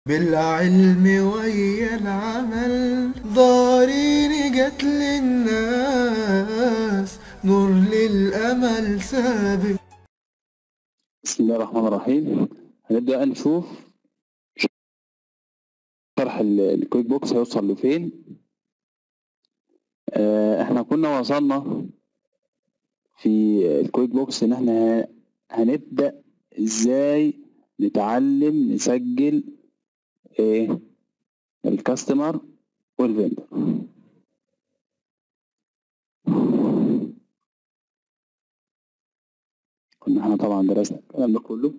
بالعلم ويا العمل ضارين جت للناس نور للأمل سابق بسم الله الرحمن الرحيم هنبدأ نشوف شرح ال- الكويك بوكس هيوصل لفين آه، احنا كنا وصلنا في الكويك بوكس ان احنا هنبدأ ازاي نتعلم نسجل ايه الكاستمر والفندر كنا احنا طبعا درسنا الكلام ده كله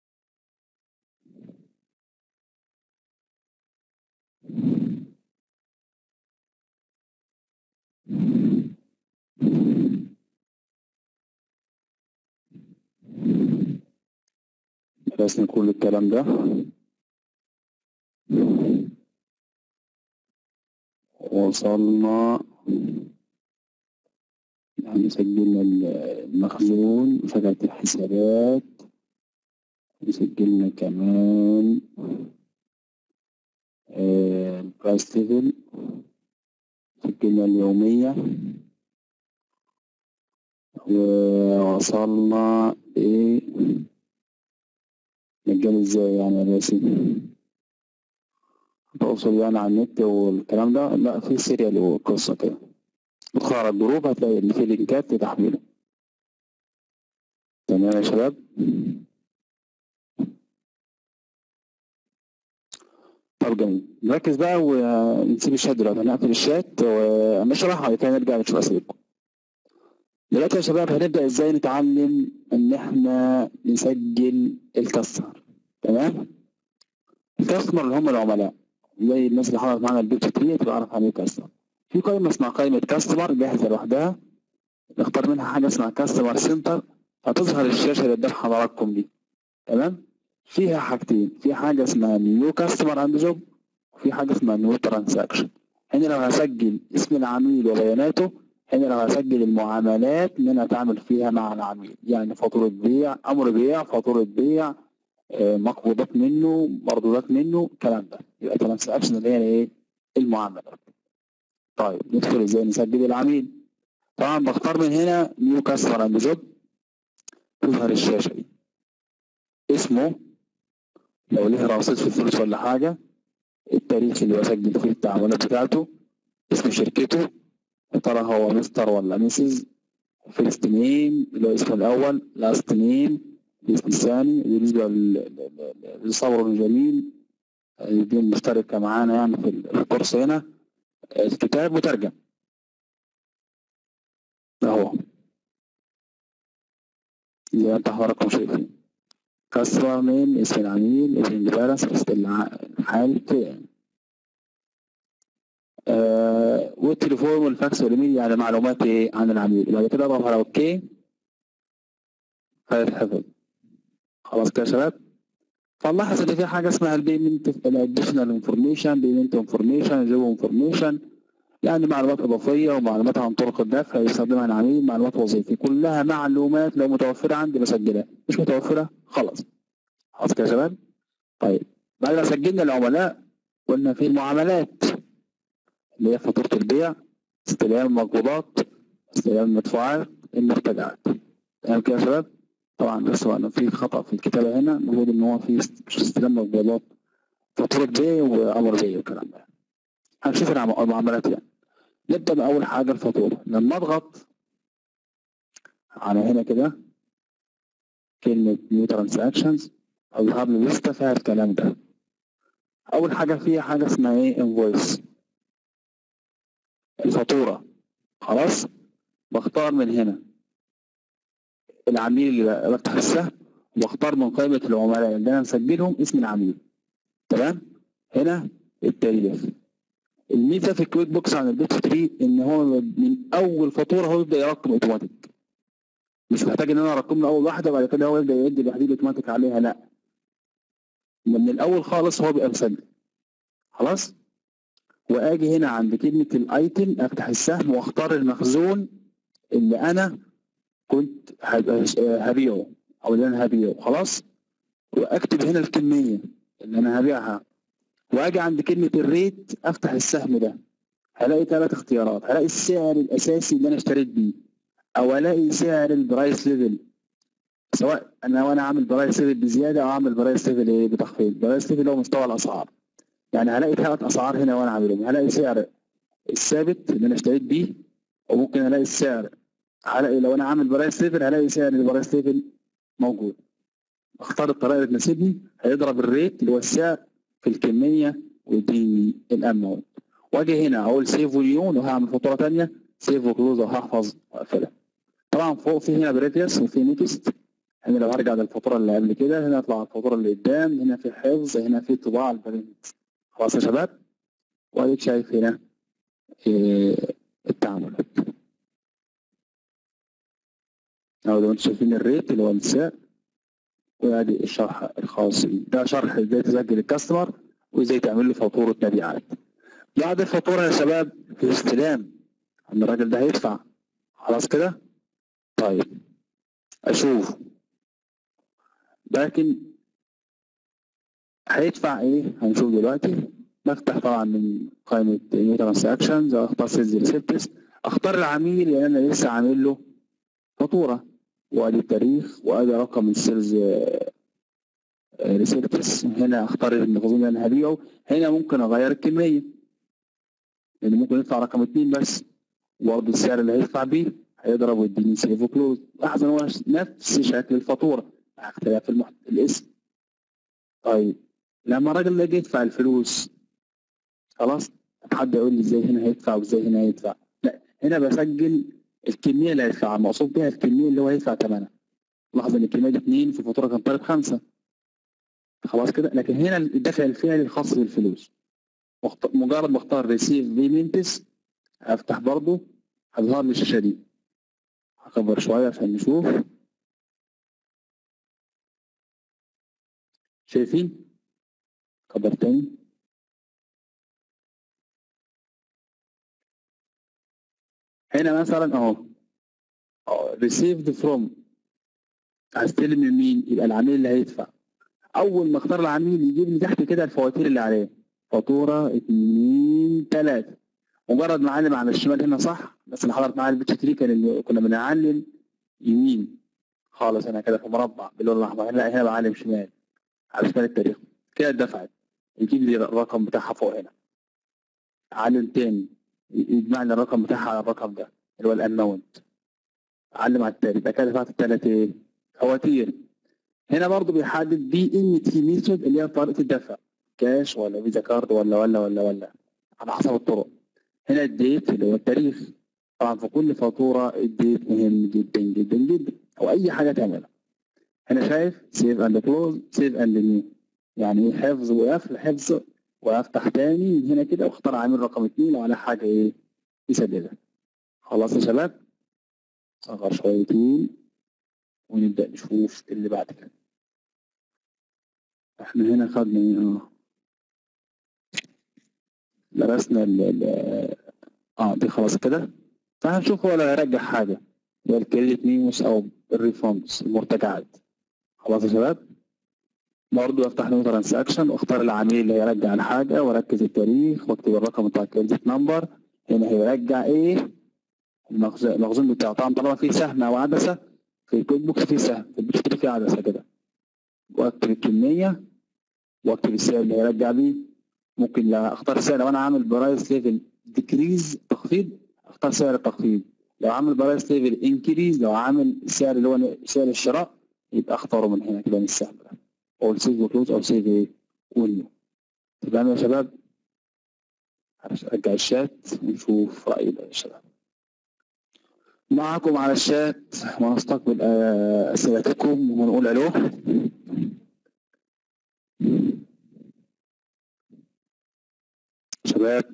درسنا كل الكلام ده وصلنا يعني سجلنا المخزون وفتحة الحسابات وسجلنا كمان آه، البرايس ليفل سجلنا اليومية ووصلنا ايه مجاني ازاي يعني يا ياسين تقصد يعني على النت والكلام ده لا في سيريال وقصة كده ادخل على الجروب هتلاقي ان في لينكات لتحميله تمام يا شباب طب جميل نركز بقى ونسيب الشات دلوقتي هنقفل الشات ونشرح وبعد كده نرجع نشوف اسئلتكم دلوقتي يا شباب هنبدأ ازاي نتعلم ان احنا نسجل الكاستمر تمام الكاستمر اللي هم العملاء زي الناس اللي حضرت معانا البيت تري تبقى عارف يعني ايه كاستمر في قائمة اسمها قائمة كاستمر جاهزة لوحدها نختار منها حاجة اسمها كاستمر سنتر هتظهر الشاشة اللي قدام حضراتكم دي تمام فيها حاجتين في حاجة اسمها نيو كاستمر اند جوب وفي حاجة اسمها نيو ترانزاكشن هنا لو هسجل اسم العميل وبياناته هنا لو هسجل المعاملات اللي انا اتعامل فيها مع العميل يعني فاتورة بيع امر بيع فاتورة بيع آه، مقبوضات منه مردودات منه الكلام ده يبقى ترانزاكشن اللي هي ايه المعاملات طيب ندخل ازاي نسجل العميل طبعا بختار من هنا نيو كاستمر اند جوب تظهر الشاشة دي اسمه لو ليه رصيد في الفلوس ولا حاجة التاريخ اللي بسجل فيه التعاملات بتاعته اسم شركته يا ترى هو مستر ولا مسز فيرست نيم اللي هو اسمه الأول لاست نيم الاسم الثاني بالنسبة لل- لل- للصبر الجميل دي مشتركة معانا يعني في الكورس هنا الكتاب مترجم اهو زي ما انت حضراتكم شايفين كاستمر نيم اسم العميل اسم البالانس اسم الع- الحال كده يعني آه والتليفون والفاكس والايميل يعني معلومات ايه عن العميل بعد كده اضغط على اوكي هيتحفظ خلاص كده يا شباب فنلاحظ ان في حاجه اسمها البيمنت الاديشنال انفورميشن بيمنت انفورميشن جوب انفورميشن يعني معلومات اضافيه ومعلومات عن طرق الدفع يستخدمها العميل معلومات وظيفيه كلها معلومات لو متوفره عندي بسجلها مش متوفره خلاص خلاص كده يا شباب طيب بعد ما سجلنا العملاء قلنا في المعاملات اللي هي فاتوره البيع استلام المقبوضات استلام المدفوعات المرتجعات تمام كده يا شباب طبعا بس هو في خطأ في الكتابة هنا المفروض ان هو في است- مش استلام مقبوضات فاتورة بيع وامر بيع والكلام ده هنشوف العم- المعاملات يعني نبدأ بأول حاجة الفاتورة لما اضغط على هنا كده كلمة نيو ترانزاكشنز هيظهر لي لستة فيها الكلام ده أول حاجة فيها حاجة اسمها ايه انفويس الفاتورة خلاص بختار من هنا العميل اللي بفتح السهم واختار من قائمة العملاء اللي انا مسجلهم اسم العميل تمام هنا التاريخ الميزة في الكويك بوكس عن البيت 3 ان هو من اول فاتورة هو يبدأ يرقم اوتوماتيك مش محتاج ان انا ارقم له اول واحدة وبعد كده هو يبدأ يدي الوحيد اوتوماتيك عليها لا من الاول خالص هو بيبقى مسجل خلاص واجي هنا عند كلمة الايتم افتح السهم واختار المخزون اللي انا كنت هب- هبيعه او اللي انا هبيعه خلاص واكتب هنا الكميه اللي انا هبيعها واجي عند كلمه الريت افتح السهم ده هلاقي ثلاث اختيارات هلاقي السعر الاساسي اللي انا اشتريت بيه او الاقي سعر البرايس ليفل سواء انا وانا عامل برايس ليفل بزياده او عامل برايس ليفل ايه بتخفيض برايس ليفل هو مستوى الاسعار يعني هلاقي ثلاث اسعار هنا وانا عاملهم هلاقي سعر الثابت اللي انا اشتريت بيه وممكن الاقي السعر هلاقي لو انا عامل برايس ليفل هلاقي سعر البرايس ليفل موجود اختار الطريقه اللي تناسبني هيضرب الريت اللي هو السعر في الكميه ويديني الاماونت واجي هنا اقول سيف فوليون وهعمل فاتوره ثانيه سيف وكلوز وهحفظ واقفلها طبعا فوق في هنا بريفيوس وفي نيكست هنا لو هرجع للفاتوره اللي قبل كده هنا اطلع الفاتوره اللي قدام هنا في حفظ هنا في طباعه البرنت خلاص يا شباب واديك شايف هنا إيه التعاملات أو لو انتم شايفين الريت اللي هو السعر وادي الشرح الخاص بيه ده شرح ازاي تسجل الكاستمر وازاي تعمل له فاتوره مبيعات بعد الفاتوره يا شباب في استلام ان الراجل ده هيدفع خلاص كده طيب اشوف لكن هيدفع ايه هنشوف دلوقتي بفتح طبعا من قائمه نيو ترانزاكشنز اختار سيلز ريسبتس اختار العميل اللي انا لسه عامل له فاتوره وادي التاريخ وادي رقم السيلز ريسبتس هنا اختار المخزون اللي انا هبيعه هنا ممكن اغير الكميه لان ممكن يدفع رقم اتنين بس وبرضه السعر اللي هيدفع بيه هيضرب ويديني سيف وكلوز لاحظ ان هو نفس شكل الفاتوره مع اختلاف المحت... الاسم طيب لما الراجل ده جه يدفع الفلوس خلاص حد يقول لي ازاي هنا هيدفع وازاي هنا هيدفع لا هنا بسجل الكميه اللي هيدفعها المقصود بيها الكميه اللي هو هيدفع ثمنها لاحظ ان الكميه دي 2 في الفاتوره كان طالب 5 خلاص كده لكن هنا الدفع الفعلي الخاص بالفلوس مخت... مجرد بختار ريسيف بيمنتس افتح برضو هظهر لي الشاشه دي هكبر شويه عشان نشوف شايفين كبر تاني هنا مثلا اهو received from هستلم من مين يبقى العميل اللي هيدفع اول ما اختار العميل يجيب لي تحت كده الفواتير اللي عليه فاتوره اتنين تلاته مجرد ما اعلم على الشمال هنا صح بس اللي حضرت معايا البيتش تري كان اللي كنا بنعلم يمين خالص هنا كده في مربع باللون الاحمر لا هنا بعلم شمال على شمال التاريخ كده اتدفعت يجيب لي الرقم بتاعها فوق هنا علم تاني يجمع لي الرقم بتاعها على الرقم ده اللي هو الاماونت علم على التالي يبقى كده دفعت التلات ايه فواتير هنا برضو بيحدد بي ان تي ميثود اللي هي طريقه الدفع كاش ولا فيزا كارد ولا ولا ولا ولا على حسب الطرق هنا الديت اللي هو التاريخ طبعا في كل فاتوره الديت مهم جدا جدا جدا او اي حاجه تعملها هنا شايف سيف اند كلوز سيف اند نيو يعني ايه حفظ وقفل حفظ وافتح تاني من هنا كده واختار عامل رقم اتنين لو على حاجه ايه يسددها خلاص يا شباب صغر شويتين ونبدا نشوف اللي بعد كده احنا هنا خدنا ايه اه درسنا ال ال اه دي خلاص كده فهنشوف هو لو هيرجع حاجه اللي هو الكريدت ميموس او الريفوندز المرتجعات خلاص يا شباب برضه افتح نيو ترانزاكشن واختار العميل اللي هيرجع الحاجه واركز التاريخ واكتب الرقم بتاع الكريدت نمبر هنا هيرجع ايه المخزون المخزون بتاعه طبعا طالما في سهم او عدسه في الكود بوكس في سهم في البيت في عدسه كده واكتب الكميه واكتب السعر اللي هيرجع بيه ممكن لا اختار سعر لو انا عامل برايس ليفل ديكريز تخفيض اختار سعر التخفيض لو عامل برايس ليفل انكريز لو عامل السعر اللي هو سعر الشراء يبقى اختاره من هنا كده من السهم ده او سيف وكلوز او سيف ايه ونيو تمام يا شباب هرجع الشات ونشوف رأي الشباب معكم على الشات ونستقبل أسئلتكم ونقول ألو شباب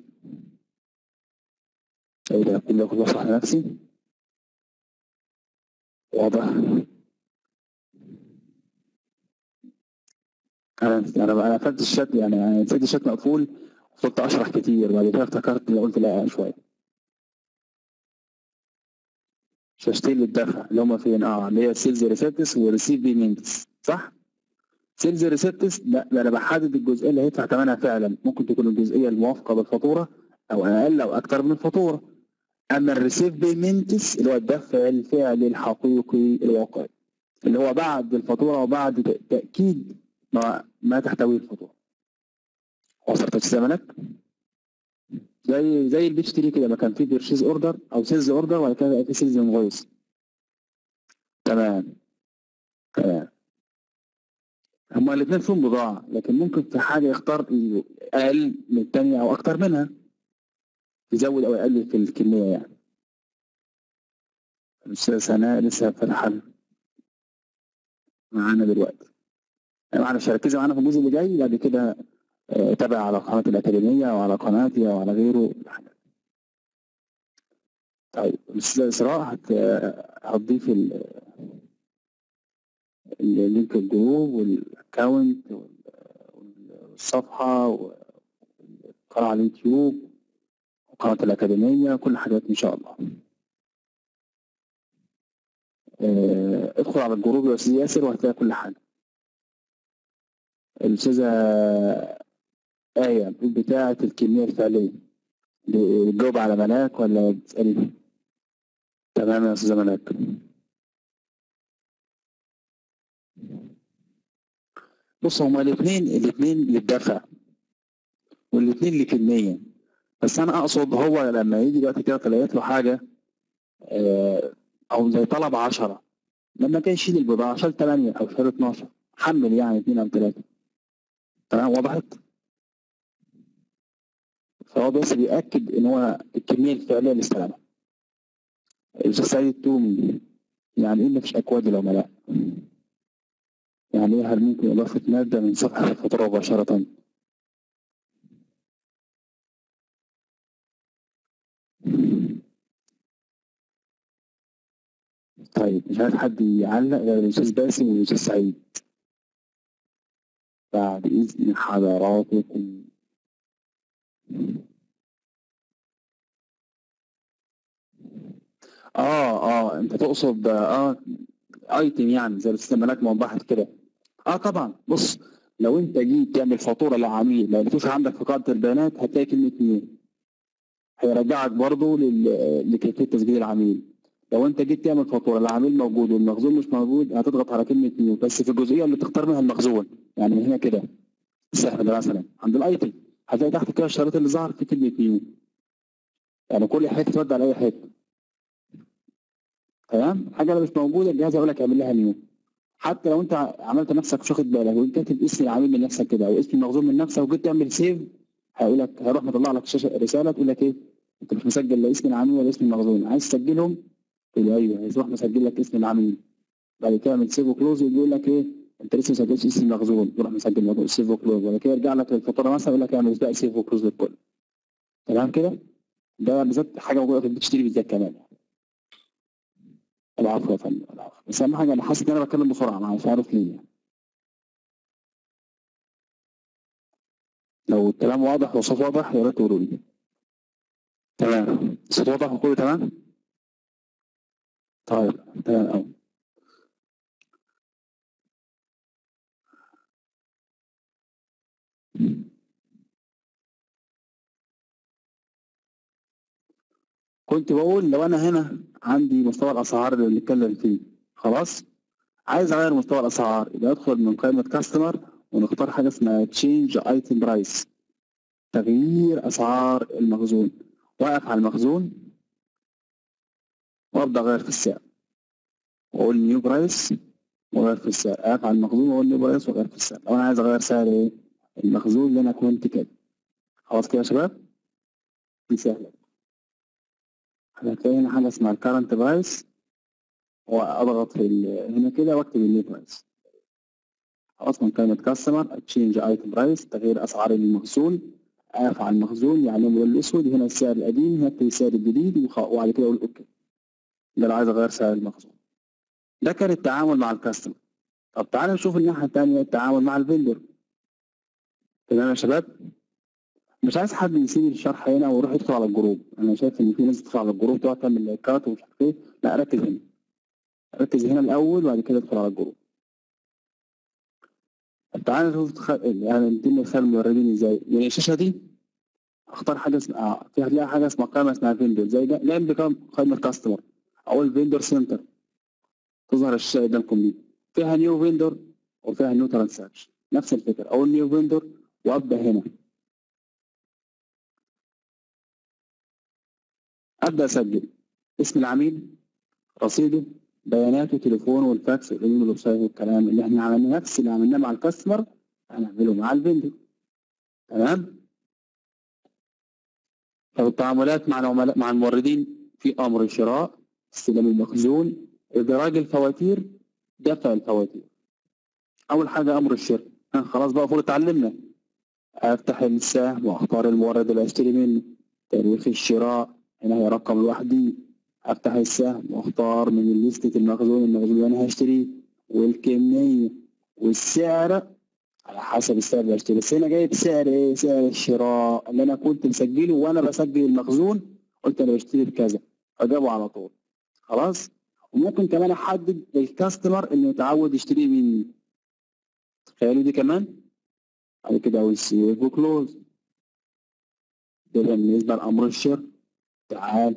ايه ده كله كله صح نفسي واضح انا انا انا قفلت الشات يعني انا نسيت الشات مقفول فضلت اشرح كتير بعد كده افتكرت اللي قلت لا شويه شاشتين للدفع اللي هم فين اه اللي هي سيلز ريسيبتس وريسيف بيمنتس صح سيلز ريسبتس لا ده انا بحدد الجزئيه اللي هيدفع ثمنها فعلا ممكن تكون الجزئيه الموافقه بالفاتوره او اقل او اكثر من الفاتوره اما الريسيف بيمنتس اللي هو الدفع الفعلي الحقيقي الواقعي اللي هو بعد الفاتوره وبعد ت- تاكيد ما ما تحتويه الفاتوره وصلت زمنك زي زي البيتش تري كده ما كان فيه بيرشيز اوردر او سيلز اوردر وبعد كده بقى فيه سيلز انفويس تمام تمام هما الاثنين فيهم بضاعة لكن ممكن في حاجة يختار أقل من التانية أو أكتر منها يزود أو يقلل في الكمية يعني الأستاذ سناء لسه فاتحة معانا دلوقتي معلش ركزي معانا في الجزء اللي جاي بعد كده آه، تابع على قناة الأكاديمية أو على قناتي أو على غيره طيب الأستاذ إسراء هت- هتضيف ال- اللينك الجروب والاكونت والصفحة والقناة على اليوتيوب وقناة الأكاديمية كل حاجات إن شاء الله آه، ادخل على الجروب يا أستاذ ياسر وهتلاقي كل حاجة الأستاذة آية بتاعة الكمية الفعلية بتجاوب على ملاك ولا بتسألي تمام يا أستاذة ملاك بص هما الاثنين الاثنين للدفع والاثنين لكمية بس انا اقصد هو لما يجي دلوقتي كده طلعت له حاجة آه، او زي طلب 10 لما كان يشيل البضاعة شال 8 او شال 12 حمل يعني 2 او 3 تمام وضحت؟ فهو بس بيأكد ان هو الكمية الفعلية للسلامة الأستاذ سعيد التومي يعني ايه مفيش اكواد العملاء؟ يعني ايه هل ممكن اضافة مادة من صفحة الفاتورة مباشرة؟ طيب مش عايز حد يعلق غير الأستاذ باسم والأستاذ سعيد بعد إذن حضراتكم اه اه انت تقصد اه ايتم يعني زي الاستاذ ملاك ما وضحت كده اه طبعا بص لو انت جيت تعمل فاتوره لعميل ما لقيتوش عندك في قاعده البيانات هتلاقي كلمه نيو هيرجعك برضه لل- لكيفيه تسجيل العميل لو انت جيت تعمل فاتوره العميل موجود والمخزون مش موجود هتضغط على كلمه نيو بس في الجزئيه اللي تختار منها المخزون يعني من هنا كده السهم ده مثلا عند الايتم هتلاقي تحت كده الشريط اللي ظهر فيه كلمه نيو يعني كل حته تودي على اي حته تمام حاجه لو مش موجوده الجهاز هيقول لك اعمل لها نيو حتى لو انت عملت نفسك مش واخد بالك وانت كاتب اسم العميل من نفسك كده او اسم المخزون من نفسك وجيت تعمل سيف هيقول لك هيروح مطلع لك شاشه رساله تقول لك ايه انت مش مسجل لا اسم العميل ولا اسم المخزون عايز تسجلهم تقول له ايوه هيروح مسجل لك اسم العميل بعد كده اعمل سيف وكلوز يقول لك ايه انت لسه ما سجلتش اسم المخزون تروح مسجل مخزون سيف وكلوز بعد كده يرجع لك الفاتوره مثلا يقول لك اعمل بقى سيف وكلوز للكل تمام كده ده بالذات حاجه موجوده في البيتش تري بالذات كمان العفو يا فندم العفو بس اهم حاجه انا حاسس ان انا بتكلم بسرعه انا مش عارف ليه يعني. لو الكلام واضح والصوت واضح يا ريت تقولوا لي تمام الصوت واضح وكله تمام طيب تمام أوي كنت بقول لو انا هنا عندي مستوى الاسعار اللي بنتكلم فيه خلاص عايز اغير مستوى الاسعار يبقى ادخل من قائمه كاستمر ونختار حاجه اسمها تشينج ايتم برايس تغيير اسعار المخزون واقف على المخزون وابدا اغير في السعر واقول نيو برايس واغير في السعر اقف على المخزون واقول نيو برايس واغير في السعر لو انا عايز اغير سعر ايه المخزون اللي انا كنت كده خلاص كده يا شباب دي سهله هتلاقي هنا حاجه اسمها الكرنت برايس واضغط في ال- هنا كده واكتب النيو برايس خلاص من قائمه كاستمر تشينج ايتم برايس تغيير اسعار المخزون اقف على المخزون يعني اللون الاسود هنا السعر القديم هكتب السعر الجديد وخ- وبعد كده اقول اوكي ده لو عايز اغير سعر المخزون ده كان التعامل مع الكاستمر طب تعالى نشوف الناحيه الثانيه التعامل مع الفندر تمام يا شباب مش عايز حد يسيب الشرح هنا ويروح يدخل على الجروب انا شايف ان في ناس تدخل على الجروب تقعد تعمل لايكات ومش عارف ايه لا ركز هنا ركز هنا الاول وبعد كده ادخل على الجروب تعالى نشوف تخ... يعني ندينا مثال الموردين ازاي يعني الشاشه دي اختار حاجه اسمها في هتلاقي حاجه اسمها قائمه اسمها فيندور زي ده جنب كام قائمه كاستمر او الفيندور سنتر تظهر الشاشه قدامكم دي فيها نيو فيندور وفيها نيو ترانزاكشن نفس الفكره او النيو فيندور وابدا هنا ابدا اسجل اسم العميل رصيده بياناته تليفونه والفاكس والايميل والويب سايت والكلام اللي احنا عملناه نفس اللي عملناه مع الكاستمر هنعمله مع الفندور تمام طب التعاملات مع العملاء مع الموردين في امر شراء استلام المخزون ادراج الفواتير دفع الفواتير اول حاجه امر الشراء ها خلاص بقى فوق اتعلمنا افتح السهم واختار المورد اللي اشتري منه تاريخ الشراء هنا هي رقم لوحدي افتح السهم واختار من لستة المخزون المخزون اللي انا هشتريه والكمية والسعر على حسب السعر اللي هشتري بس هنا جايب سعر ايه سعر الشراء اللي انا كنت مسجله وانا بسجل المخزون قلت انا بشتري بكذا فجابه على طول خلاص وممكن كمان احدد الكاستمر انه يتعود يشتري مني تخيلوا دي كمان بعد كده اقول سيف وكلوز ده بالنسبه لامر الشراء تعال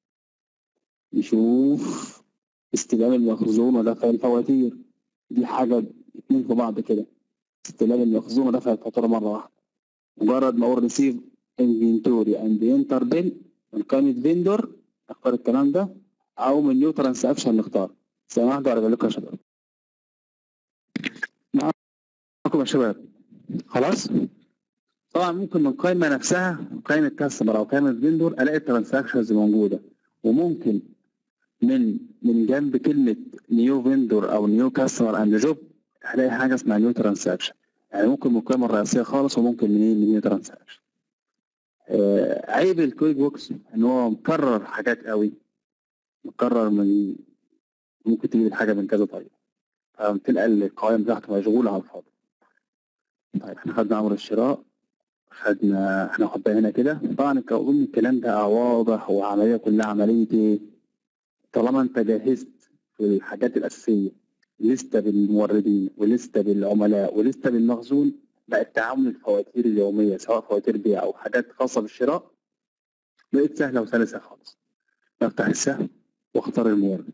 نشوف استلام المخزون ودفع الفواتير دي حاجة اتنين في بعض كده استلام المخزون ودفع الفاتورة مرة واحدة مجرد ما اقول ريسيف انفنتوري اند انتر بيل من قائمة فيندور نختار الكلام ده او من نيو ترانساكشن نختار ثانية واحدة وارجع لكم يا شباب معاكم يا شباب خلاص طبعا ممكن من القائمة نفسها قائمة كاستمر او قائمة فيندور الاقي الترانساكشنز موجودة وممكن من من جنب كلمة نيو فيندور أو نيو كاستمر أند جوب هلاقي حاجة اسمها نيو ترانزاكشن يعني ممكن من القائمة الرئيسية خالص وممكن منين من نيو ترانزاكشن آه عيب الكويك بوكس إن هو مكرر حاجات قوي مكرر من ممكن تجيب الحاجة من كذا طريقة فتلقى القوائم بتاعته مشغولة على الفاضي طيب احنا خدنا أمر الشراء خدنا احنا خدنا هنا كده طبعا اظن الكلام ده واضح وعمليه كلها عمليه ايه طالما انت جهزت في الحاجات الاساسيه لسته بالموردين ولسته بالعملاء ولسته بالمخزون بقى التعامل الفواتير اليوميه سواء فواتير بيع او حاجات خاصه بالشراء بقت سهله وسلسه خالص بفتح السهم واختار المورد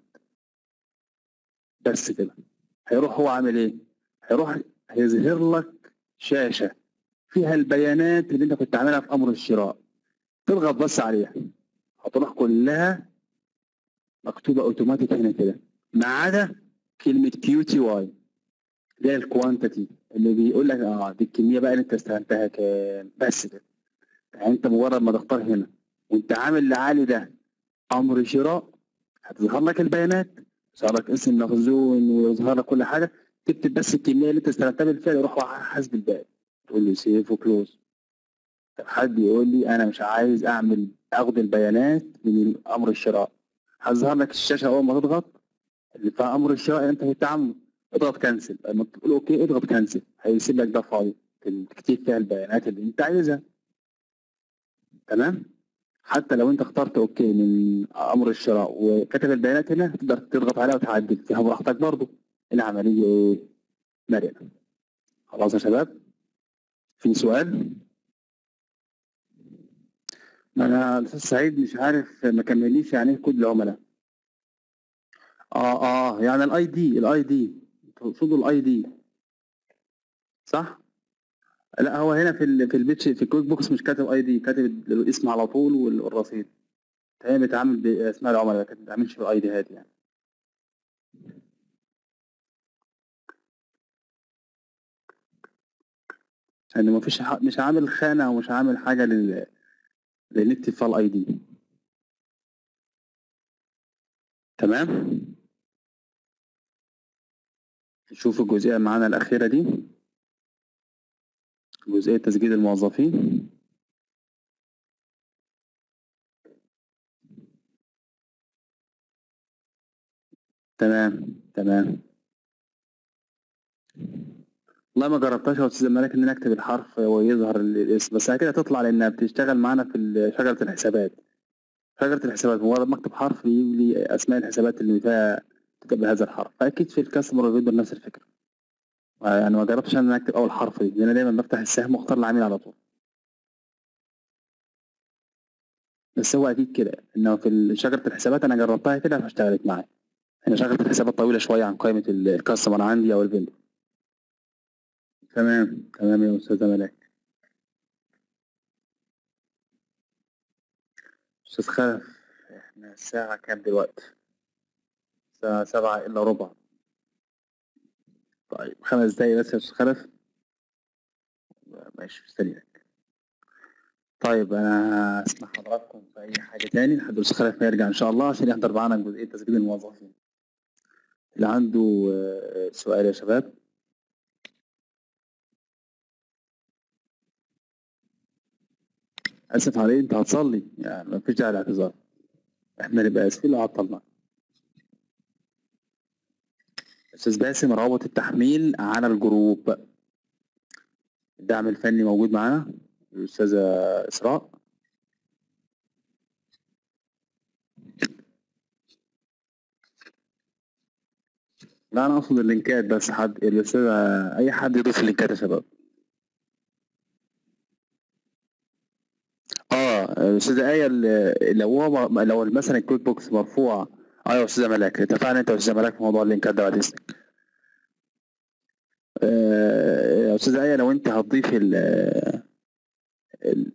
بس كده هيروح هو عامل ايه؟ هيروح هيظهر لك شاشه فيها البيانات اللي انت كنت عاملها في امر الشراء تضغط بس عليها هتروح كلها مكتوبه اوتوماتيك هنا كده ما عدا كلمه كيو تي واي اللي هي الكوانتيتي اللي بيقول لك اه دي الكميه بقى اللي انت استهلكتها كام بس كده يعني انت مجرد ما تختار هنا وانت عامل لعلي ده امر شراء هتظهر لك البيانات يظهر لك اسم المخزون ويظهر لك كل حاجه تكتب بس الكميه اللي انت استلمتها بالفعل يروح حاسب الباقي تقول له سيف وكلوز طب حد يقول لي انا مش عايز اعمل اخد البيانات من امر الشراء هظهر لك الشاشه اول ما تضغط اللي فيها امر الشراء اللي انت بتعمل اضغط كنسل لما تقول اوكي اضغط كنسل هيسيب لك ده فاضي تكتب فيها البيانات اللي انت عايزها تمام حتى لو انت اخترت اوكي من امر الشراء وكتب البيانات هنا تقدر تضغط عليها وتعدل فيها براحتك برضه العمليه ايه مرنه خلاص يا شباب في سؤال ما انا الاستاذ سعيد مش عارف ما كمليش يعني ايه كود العملاء اه اه يعني الاي دي الاي دي تقصدوا الاي دي صح لا هو هنا في ال في البيتش في الكويك بوكس مش كاتب اي دي كاتب الاسم على طول والرصيد هي بيتعامل باسماء العملاء ما بتتعاملش بالاي دي هات يعني يعني ما فيش مش عامل خانه ومش عامل حاجه لل لنكتب فيها الاي دي تمام نشوف الجزئيه معانا الاخيره دي جزئيه تسجيل الموظفين تمام تمام والله ما جربتهاش يا استاذ مالك ان انا اكتب الحرف ويظهر الاسم بس كده تطلع لانها بتشتغل معانا في شجره الحسابات شجره الحسابات مجرد ما اكتب حرف يجيب لي اسماء الحسابات اللي فيها تكتب بهذا الحرف فاكيد في الكاستمر فيندور نفس الفكره آه، يعني ما جربتش ان انا اكتب اول حرف دي لان انا دايما بفتح السهم واختار العميل على طول بس هو اكيد كده انه في شجره الحسابات انا جربتها كده فاشتغلت معايا هنا شجره الحسابات طويله شويه عن قائمه ال- الكاستمر عندي او الفيندور تمام تمام يا استاذه ملاك استاذ خلف احنا الساعه كام دلوقتي الساعه سبعة الا ربع طيب خمس دقايق بس يا استاذ خلف ماشي مستنيك طيب انا اسمع حضراتكم في اي حاجه تاني لحد الاستاذ خلف ما يرجع ان شاء الله عشان يحضر معانا جزئيه تسجيل الموظفين اللي عنده آه، سؤال يا شباب اسف عليه انت هتصلي يعني ما فيش داعي للاعتذار احنا نبقى اسفين لو عطلنا استاذ باسم روابط التحميل على الجروب الدعم الفني موجود معانا الاستاذه اسراء لا انا اقصد اللينكات بس حد الاستاذ اي حد يضيف اللينكات يا شباب اه الاستاذ ايه ال- لو هو م- لو مثلا الكويك بوكس مرفوع ايوه يا استاذه ملاك اتفقنا انت واستاذه ملاك في موضوع اللينكات ده بعد اذنك آه، يا استاذه ايه لو انت هتضيف ال ال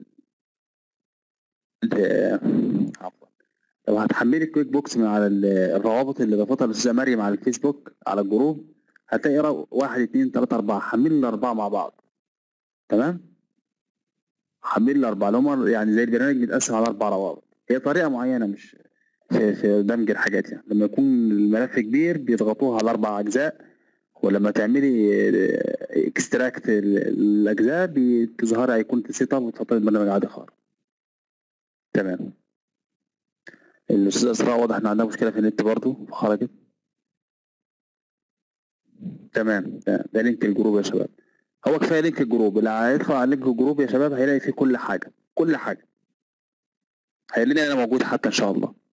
ال- عفوا لو هتحملي الكويك بوكس من على ال- الروابط اللي ضافتها الاستاذه مريم على الفيسبوك على الجروب هتلاقي را- واحد اتنين تلاته اربعه حملي الاربعه مع بعض تمام حملي الاربعه اللي هم يعني زي البرنامج متقسم على اربع روابط هي طريقه معينه مش في, في دمج الحاجات يعني لما يكون الملف كبير بيضغطوها على اربع اجزاء ولما تعملي اكستراكت الاجزاء بتظهر ايقونه السيت اب وتحط البرنامج عادي خالص تمام الاستاذ اسراء واضح ان عندها مشكله في النت برضه فخرجت تمام ده, ده لينك الجروب يا شباب هو كفايه لينك الجروب اللي هيدخل على لينك الجروب يا شباب هيلاقي فيه كل حاجه كل حاجه هيلاقيني انا موجود حتى ان شاء الله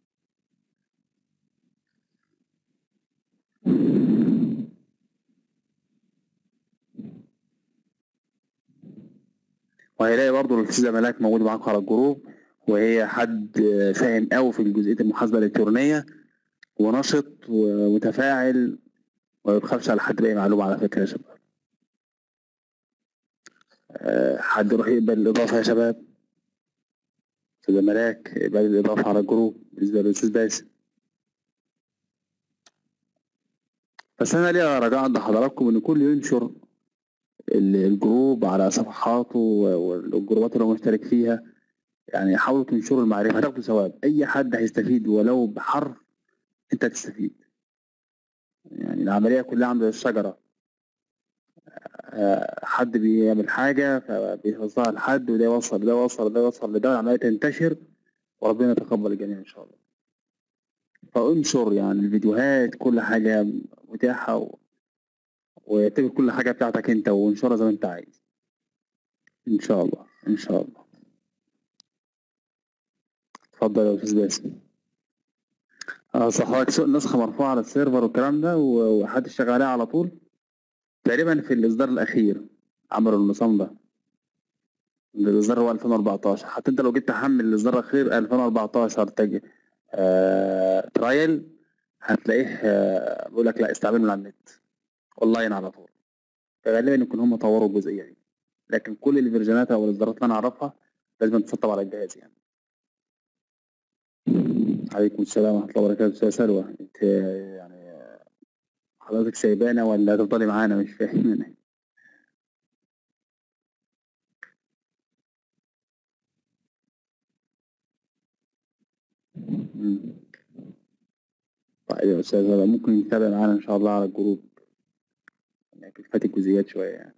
وهيلاقي برضه الاستاذه ملاك موجوده معاكم على الجروب وهي حد فاهم قوي في جزئيه المحاسبه الالكترونيه ونشط ومتفاعل وما بيخافش على حد باي معلومه على فكره يا شباب أه، حد يروح يقبل الاضافه يا شباب استاذ ملاك يقبل الاضافه على الجروب بالنسبه للاستاذ باسم بس انا ليا رجاء عند حضراتكم ان كل ينشر ال- الجروب على صفحاته والجروبات اللي هو مشترك فيها يعني حاولوا تنشروا المعرفه هتاخدوا ثواب اي حد هيستفيد ولو بحرف انت هتستفيد يعني العمليه كلها عند الشجره آه، حد بيعمل حاجه فبيوصلها لحد وده يوصل ده يوصل ده يوصل لده العمليه تنتشر وربنا يتقبل الجميع ان شاء الله فانشر يعني الفيديوهات كل حاجه متاحه و... واعتبر كل حاجه بتاعتك انت وانشرها زي ما انت عايز ان شاء الله ان شاء الله اتفضل يا استاذ باسم اه صح حضرتك سوق النسخه مرفوعه على السيرفر والكلام ده و- وحد اشتغل عليها على طول تقريبا في الاصدار الاخير عملوا النظام ده الاصدار هو 2014 حتى انت لو جيت تحمل الاصدار الاخير 2014 تج... آه... ترايل هتلاقيه آه... بيقول لك لا استعمله من على النت اونلاين على طول فغالبا يكون هم طوروا الجزئيه دي لكن كل الفيرجنات او الاصدارات اللي انا اعرفها لازم تسطب على الجهاز يعني عليكم السلام ورحمه الله وبركاته استاذ سلوى انت يعني حضرتك سايبانا ولا هتفضلي معانا مش فاهم انا مم. طيب يا استاذ هذا ممكن نتابع معانا ان شاء الله على الجروب لكن فاتت جزئيات شويه يعني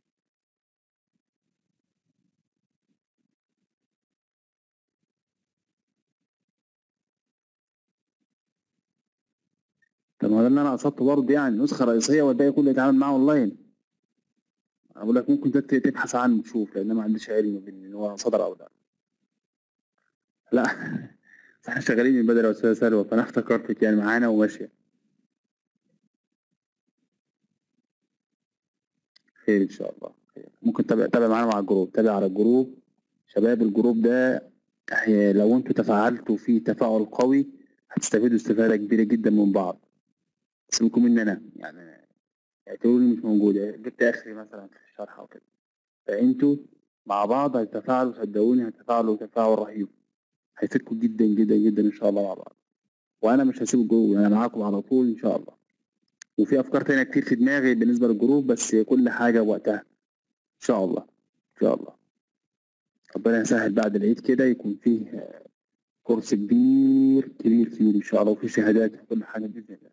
طب ما ده اللي انا قصدته برضه يعني نسخه رئيسيه والباقي كله يتعامل معاه اونلاين انا بقول لك ممكن تت- تبحث عنه تشوف لان أنا ما عنديش علم بان هو صدر او لا لا احنا شغالين من بدري يا استاذ سلوى فانا افتكرتك يعني معانا وماشيه خير ان شاء الله خير. ممكن تابع تابع معانا مع الجروب تابع على الجروب شباب الجروب ده هي- لو انتوا تفاعلتوا فيه تفاعل قوي هتستفيدوا استفاده كبيره جدا من بعض سيبكم مني انا يعني اعتبروني مش موجود جبت اخري مثلا في الشرح او كده فانتوا مع بعض هتتفاعلوا صدقوني هتتفاعلوا تفاعل رهيب هيفيدكم جدا جدا جدا ان شاء الله مع بعض وانا مش هسيب الجروب انا معاكم على طول ان شاء الله وفي افكار تانية كتير في دماغي بالنسبه للجروب بس كل حاجه بوقتها ان شاء الله ان شاء الله ربنا يسهل بعد العيد كده يكون فيه آه، كورس كبير كبير كبير ان شاء الله وفي شهادات وكل حاجه باذن الله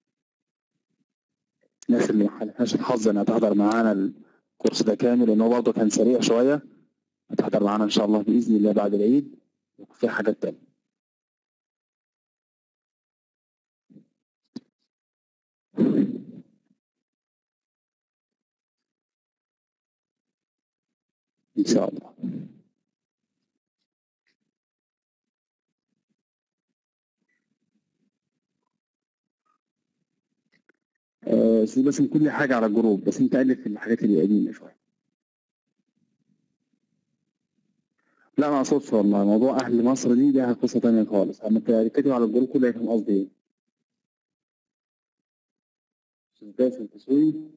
الناس اللي ما حالفهاش الحظ انها تحضر معانا الكورس ده كامل لان هو برضه كان سريع شويه هتحضر معانا ان شاء الله باذن الله بعد العيد وفي حاجات تانية ان شاء الله آه، بس بس من كل حاجه على الجروب بس انت قلب في الحاجات اللي قديمه شويه لا ما اقصدش والله موضوع اهل مصر دي ده قصه تانية خالص اما انت كاتب على الجروب كله يفهم قصدي ايه استاذ باسم التسويق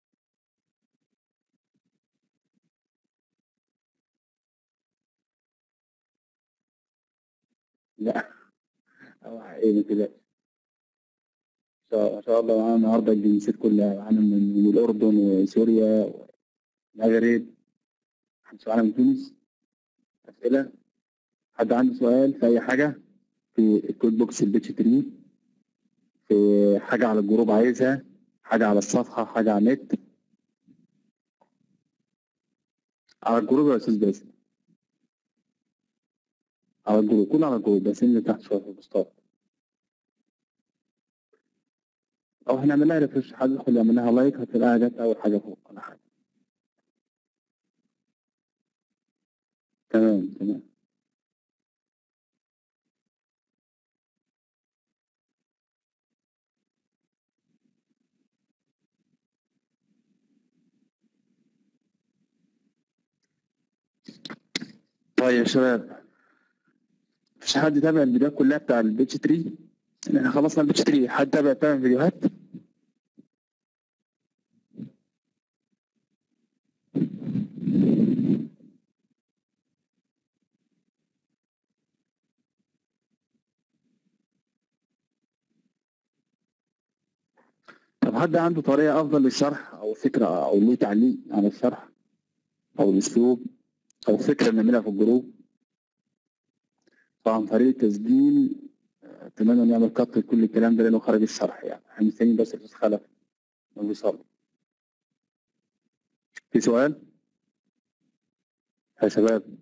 لا او ايه ما تقلقش إن شاء- ان شاء الله معانا النهارده الجنسيات كلها معانا من من الاردن وسوريا والمغرب حد سؤال من تونس اسئله حد عنده سؤال في اي حاجه في الكود بوكس البيتش 3 في حاجه على الجروب عايزها حاجه على الصفحه حاجه على النت على الجروب يا استاذ باسم على الجروب كله على الجروب بس انزل تحت شويه في البوستات او هنعمل لها ريفرش حد يدخل يعمل لها لايك هتلاقيها جت اول حاجه فوق ولا حاجه تمام تمام طيب يا شباب مفيش حد تابع الفيديوهات كلها بتاع البيتش 3 احنا خلصنا البيتش 3 حد تابع تابع الفيديوهات طب حد عنده طريقة أفضل للشرح أو فكرة أو ليه تعليق على الشرح أو الأسلوب أو فكرة نعملها في الجروب طبعا فريق التسجيل آه، أتمنى نعمل كت لكل الكلام ده لأنه خارج الشرح يعني احنا مستنيين بس الأستاذ خلف ما بيصلي في سؤال؟ يا شباب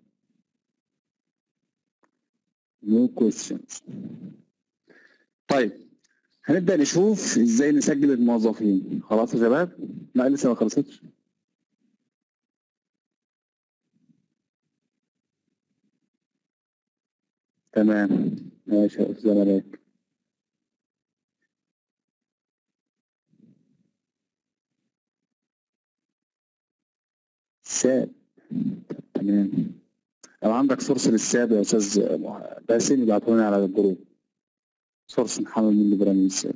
no questions طيب هنبدأ نشوف ازاي نسجل الموظفين خلاص يا شباب؟ لا لسه ما خلصتش تمام ماشي يا أستاذ ملاك ساب تمام لو عندك سورس للساب يا أستاذ مه- باسم ابعتهولي على الجروب سورس محمد من إبراهيم الساب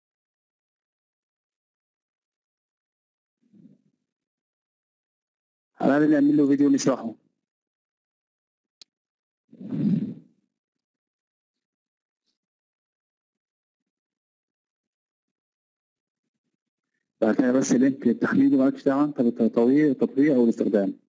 هنعمل نعمل له فيديو نشرحه بعت لنا بس لينك للتحميل ومالكش دعوه انت بالتطوير التطبيق او الاستخدام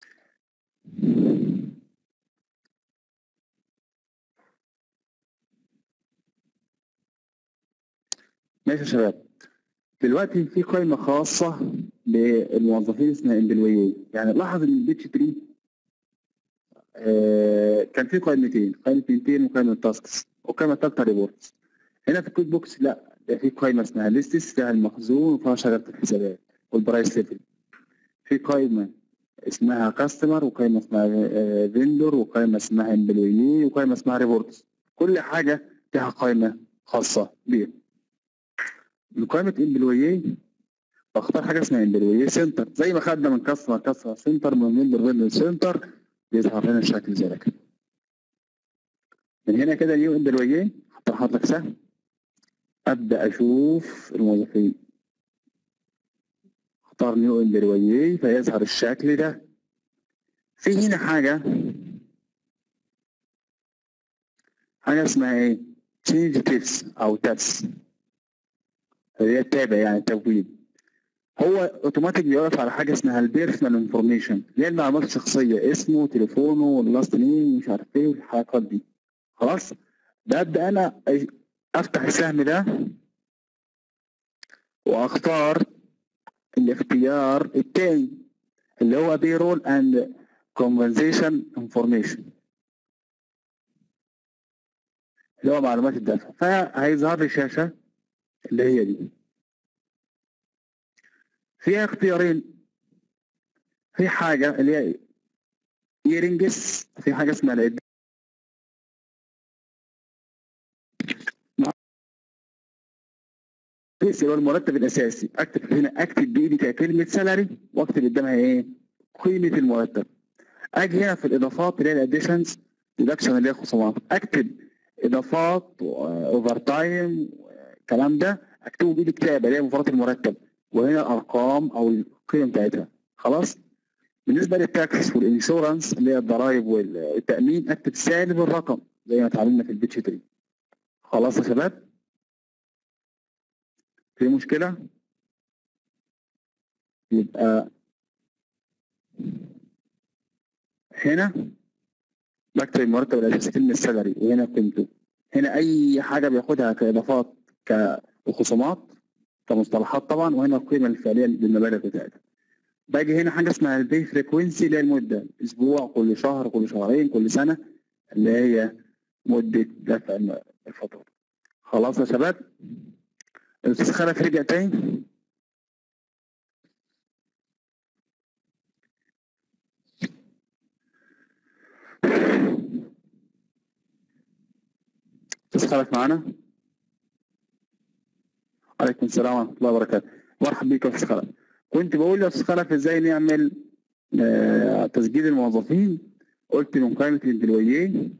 ماشي يا شباب دلوقتي في قائمه خاصه للموظفين اسمها امبلويي يعني لاحظ ان البيتش 3 آه كان في قائمتين قائمه بنتين وقائمه تاسكس وقائمه ثالثه ريبورتس هنا في الكود بوكس لا ده في قائمه اسمها ليستس فيها المخزون وفيها شجره الحسابات والبرايس ليفل في قائمه اسمها كاستمر وقائمه اسمها فيندور وقائمه اسمها امبلويي وقائمه اسمها ريبورتس كل حاجه فيها قائمه خاصه بيها من قائمه امبلويي اختار حاجه اسمها امبلوي سنتر زي ما خدنا من كاستمر كاستمر سنتر من فيندر فيندر سنتر بيظهر لنا الشكل زي ده كده من هنا كده نيو امبلوي هحط لك سهم ابدا اشوف الموظفين اختار نيو امبلوي فيظهر الشكل ده في هنا حاجه حاجه اسمها ايه تشينج تيبس او تابس هي التابع يعني التبويب هو اوتوماتيك بيوقف على حاجه اسمها البيرسونال انفورميشن اللي هي المعلومات الشخصيه اسمه تليفونه واللاست نيم مش عارف ايه والحركات دي خلاص ببدا انا افتح السهم ده واختار الاختيار التاني اللي هو بيرول اند كومبنسيشن انفورميشن اللي هو معلومات الدفع فهيظهر لي شاشه اللي هي دي فيها اختيارين في حاجه اللي هي ايرنجس في حاجه اسمها الإد... اللي هو المرتب الاساسي اكتب هنا اكتب بايدي كلمه سالري واكتب قدامها ايه قيمه المرتب اجي هنا في الاضافات اللي هي الاديشنز ديدكشن اللي هي الخصومات اكتب اضافات اوفر تايم الكلام ده اكتبه بايدي كتابه اللي هي مفردات المرتب وهنا الارقام او القيم بتاعتها خلاص بالنسبه للتاكس والانشورنس اللي هي الضرائب والتامين اكتب سالب الرقم زي ما اتعلمنا في البيتش تري خلاص يا شباب في مشكله يبقى هنا بكتب المرتب الاساسي كلمه سالري وهنا قيمته هنا اي حاجه بياخدها كاضافات كخصومات كمصطلحات طبعا وهنا القيمه الفعليه للمبالغ بتاعتها باجي هنا حاجه اسمها البي فريكونسي اللي هي المده اسبوع كل شهر كل شهرين كل سنه اللي هي مده دفع الفاتوره خلاص يا شباب الاستاذ خلف رجع تاني استاذ خلف معانا عليكم السلام ورحمه الله وبركاته مرحبا بك يا استاذ خلف كنت بقول يا استاذ خلف ازاي نعمل آه تسجيل الموظفين قلت من قائمه الامبلوييه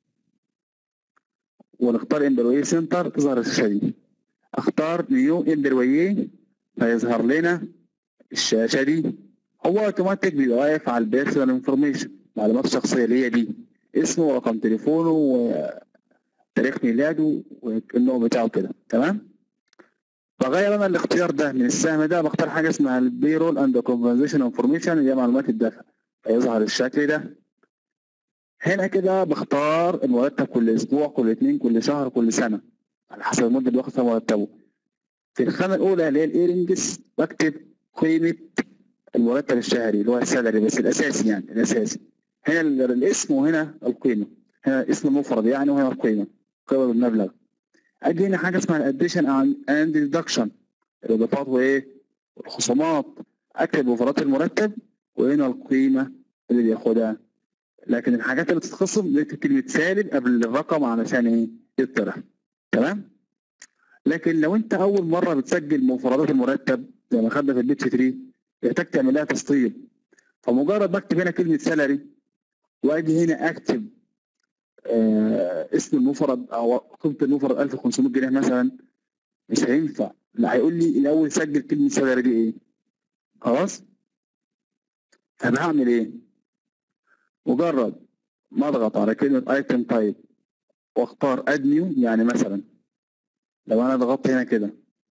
ونختار امبلوييه سنتر تظهر الشاشه دي اختار نيو امبلوييه فيظهر لنا الشاشه دي هو اوتوماتيك بيبقى واقف على البيرسونال انفورميشن معلومات شخصيه اللي هي دي اسمه ورقم تليفونه وتاريخ ميلاده والنوع بتاعه كده تمام بغير انا الاختيار ده من السهم ده بختار حاجه اسمها البيرول اند كومبنسيشن انفورميشن اللي هي معلومات الدفع فيظهر الشكل ده هنا كده بختار المرتب كل اسبوع كل اتنين كل شهر كل سنه على حسب المده اللي واخد فيها مرتبه في الخانه الاولى اللي هي الايرنجز بكتب قيمه المرتب الشهري اللي هو السالري بس الاساسي يعني الاساسي هنا الاسم وهنا القيمه هنا اسم المفرد يعني وهنا القيمه قيمه بالمبلغ اجي هنا حاجه اسمها الاديشن اند ديدكشن الاضافات وايه والخصومات اكتب مفردات المرتب وهنا القيمه اللي بياخدها لكن الحاجات اللي تتخصم نكتب كلمه سالب قبل الرقم علشان ايه يطرح تمام لكن لو انت اول مره بتسجل مفردات المرتب زي ما خدنا في البيتش تري يحتاج تعمل لها تسطيب فمجرد بكتب هنا كلمه سالري واجي هنا اكتب آه اسم المفرد او قيمه المفرد 1500 جنيه مثلا مش هينفع لا هيقول لي الاول سجل كلمه سالري دي ايه خلاص طب هعمل ايه مجرد ما اضغط على كلمه ايتم تايب واختار اد نيو يعني مثلا لو انا ضغطت هنا كده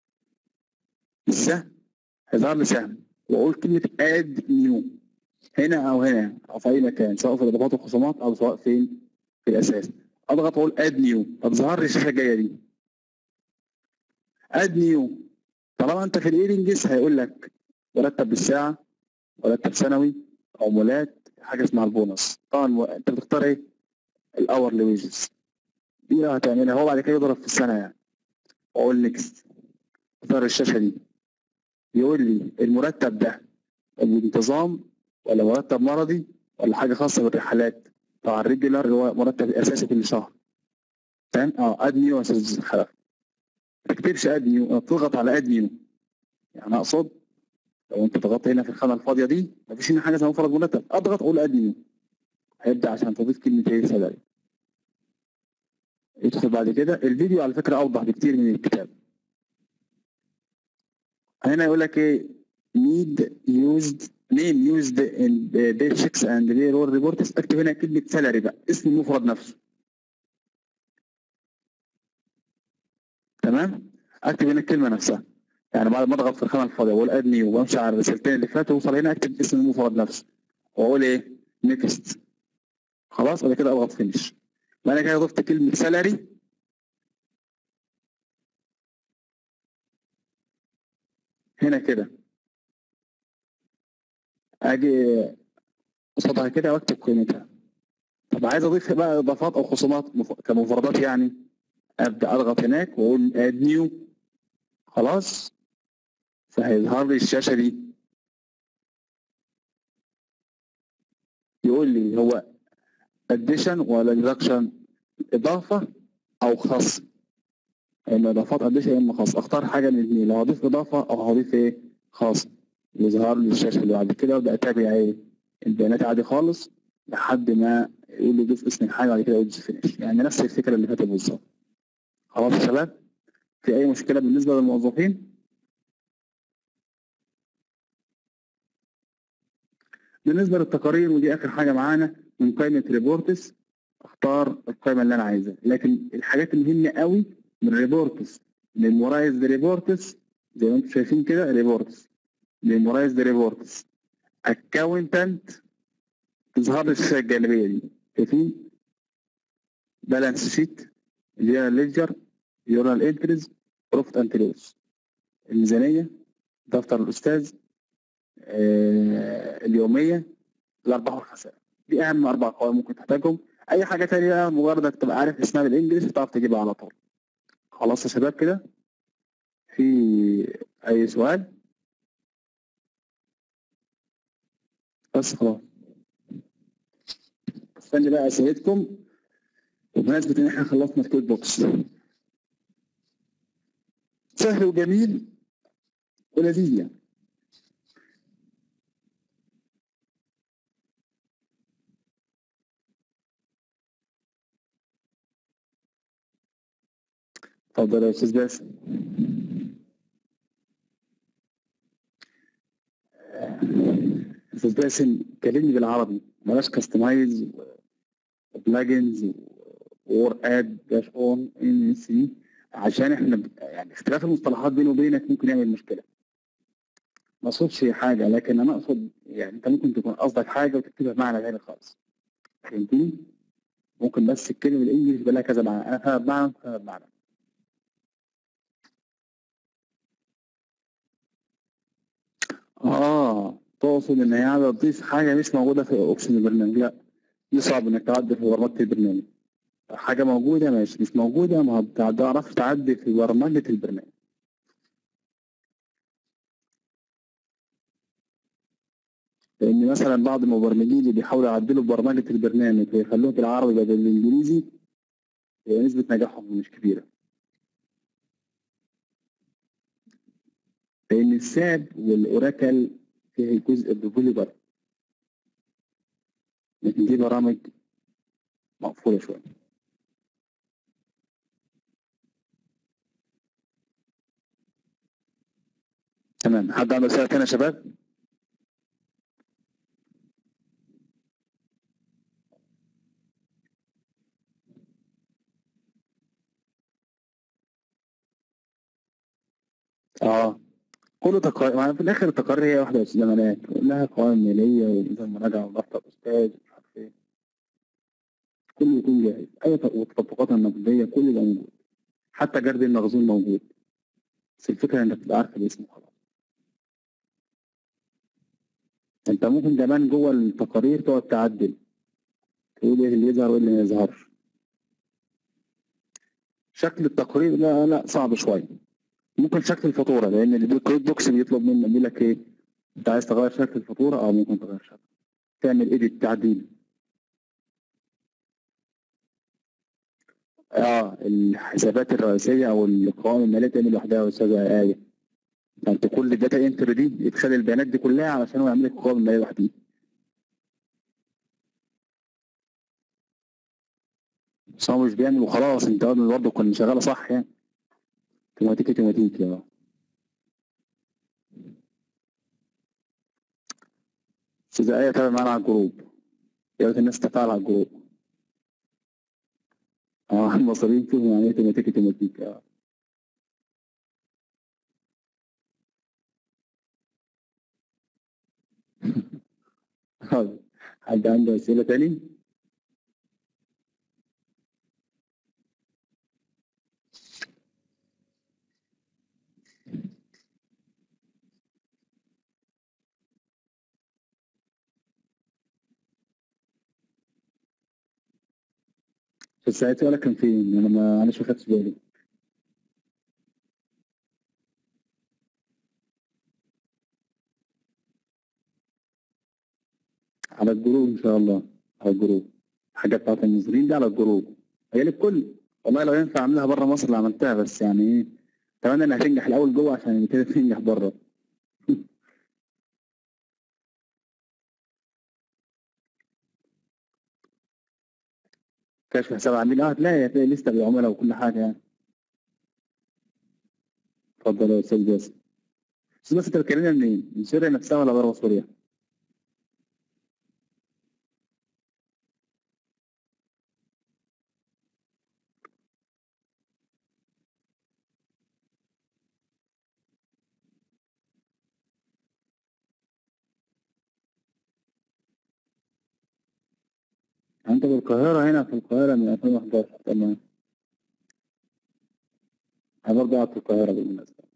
السهم هيظهر لي سهم واقول كلمه اد نيو هنا او هنا او في اي مكان سواء في الاضافات والخصومات او سواء فين في الاساس اضغط واقول اد نيو هتظهر لي الشاشه الجايه دي اد نيو طالما انت في الايرنجز هيقول لك مرتب بالساعه مرتب سنوي عمولات حاجه اسمها البونص طبعا انت بتختار ايه الاورلي ويجز دي لو هتعملها هو بعد كده يضرب في السنه يعني واقول نكست اختار الشاشه دي يقول لي المرتب ده الانتظام ولا مرتب مرضي ولا حاجه خاصه بالرحلات طبعا الريجولار هو مرتب اساسي كل شهر فاهم اه اد نيو اساس خلف ما تكتبش اد نيو تضغط على اد نيو يعني اقصد لو انت ضغطت هنا في الخانه الفاضيه دي مفيش هنا حاجه اسمها مفرد مرتب اضغط اقول اد نيو هيبدا عشان تضيف كلمه ايه سالري يدخل بعد كده الفيديو على فكره اوضح بكتير من الكتاب هنا يقول لك ايه need used name used in day checks and payroll reports اكتب هنا كلمه سالري بقى اسم المفرد نفسه تمام اكتب هنا الكلمه نفسها يعني بعد ما اضغط في الخانه الفاضيه واقول اد نيو وامشي على الرسالتين اللي فاتوا اوصل هنا اكتب اسم المفرد نفسه واقول ايه نيكست خلاص بعد كده اضغط فينش بعد كده ضفت كلمه سالري هنا كده اجي قصادها كده واكتب قيمتها طب عايز اضيف بقى اضافات او خصومات مف- كمفردات يعني ابدا اضغط هناك واقول اد نيو خلاص فهيظهر لي الشاشه دي يقول لي هو اديشن ولا ديدكشن اضافه او خصم اما اضافات اديشن يا اما خاص اختار حاجه من الاثنين لو هضيف اضافه او هضيف ايه خاص يظهر لي الشاشه اللي بعد كده وابدا اتابع ايه البيانات عادي خالص لحد ما يقول لي ضيف اسم الحاجه بعد كده يقول فينش يعني نفس الفكره اللي فاتت بالظبط خلاص يا شباب في اي مشكله بالنسبه للموظفين بالنسبه للتقارير ودي اخر حاجه معانا من قائمه ريبورتس اختار القائمه اللي انا عايزها لكن الحاجات المهمه قوي من ريبورتس ميمورايز ريبورتس زي ما انتم شايفين كده ريبورتس ميمورايز ريبورتس اكاونتنت تظهر لي الشاشه الجانبيه دي شايفين بالانس شيت جنرال ليدجر يورنال انتريز بروفيت اند لوس الميزانيه دفتر الاستاذ آه، اليوميه الارباح والخسائر دي اهم اربع قوائم ممكن تحتاجهم اي حاجه تانية مجرد انك تبقى عارف اسمها بالانجلش تعرف تجيبها على طول خلاص يا شباب كده في اي سؤال بس خلاص استني بقى اسئلتكم وبمناسبه ان احنا خلصنا الكود بوكس سهل وجميل ولذيذ يعني اتفضل يا استاذ باسم استاذ باسم كلمني بالعربي بلاش كاستمايز بلاجنز وور اد داش اون ان سي عشان احنا ب- يعني اختلاف المصطلحات بيني وبينك ممكن يعمل مشكله ما اقصدش حاجه لكن انا اقصد يعني انت ممكن تكون قصدك حاجه وتكتبها بمعنى تاني خالص فهمتني؟ ممكن بس الكلمه بالانجلش يبقى لها كذا معنى انا فاهم معنى فاهم معنى اه تقصد ان هي عايزه تضيف حاجه مش موجوده في اوبشن البرنامج لا دي صعب انك تعدل في برمجه البرنامج حاجه موجوده ماشي مش موجوده ما هتعرف تعدل في برمجه البرنامج لان مثلا بعض المبرمجين اللي بيحاولوا يعدلوا في برمجه البرنامج ويخلوه بالعربي بدل الانجليزي هي نسبه نجاحهم مش كبيره لان الساب والاوراكل فيه جزء الديفلوبر لكن دي برامج مقفوله شويه تمام حد عنده اسئله تانية يا شباب؟ اه كله تقارير يعني في الاخر التقارير هي واحده بس زمانات لها قوائم ماليه ونظام مراجعه ودفتر استاذ مش عارف ايه كله يكون جاهز اي ت- والتطبيقات النقديه كله يبقى موجود حتى جرد المخزون موجود بس الفكره انك تبقى عارف الاسم خلاص انت ممكن كمان جوه التقارير تقعد تعدل تقول ايه اللي يظهر وايه اللي ما يظهرش شكل التقرير لا لا صعب شويه ممكن شكل الفاتوره لان الكود بوكس بيطلب منك بيقول لك ايه انت عايز تغير شكل الفاتوره اه ممكن تغير شكل تعمل ايديت تعديل اه الحسابات الرئيسيه او القوائم الماليه تعمل لوحدها يا استاذه ايه انت كل الداتا انتر دي ادخال البيانات دي كلها علشان هو يعمل لك القوائم الماليه لوحديه بس هو مش بيعمل وخلاص انت برضه كنت شغاله صح يعني توماتيكي توماتيكي اه استاذ ايه تابع معانا على الجروب يا ريت الناس تفاعل على الجروب اه المصريين فيهم يعني ايه توماتيكي توماتيكي اه حاضر. حد عنده اسئله تاني؟ بس ساعتها ولا كان فين انا ما انا ما خدتش بالي على الجروب ان شاء الله على الجروب الحاجات بتاعت النظرين دي على الجروب هي للكل والله لو ينفع اعملها بره مصر اللي عملتها بس يعني ايه اتمنى انها تنجح الاول جوه عشان كده تنجح بره كشف حساب عميل اه هتلاقي هتلاقي لسته بالعملاء وكل حاجه يعني اتفضل يا استاذ باسم استاذ باسم انت بتكلمنا منين؟ من سوريا نفسها ولا بره سوريا؟ انت في القاهرة هنا في القاهرة من 2011 تمام انا برضه قاعد في القاهرة بالمناسبة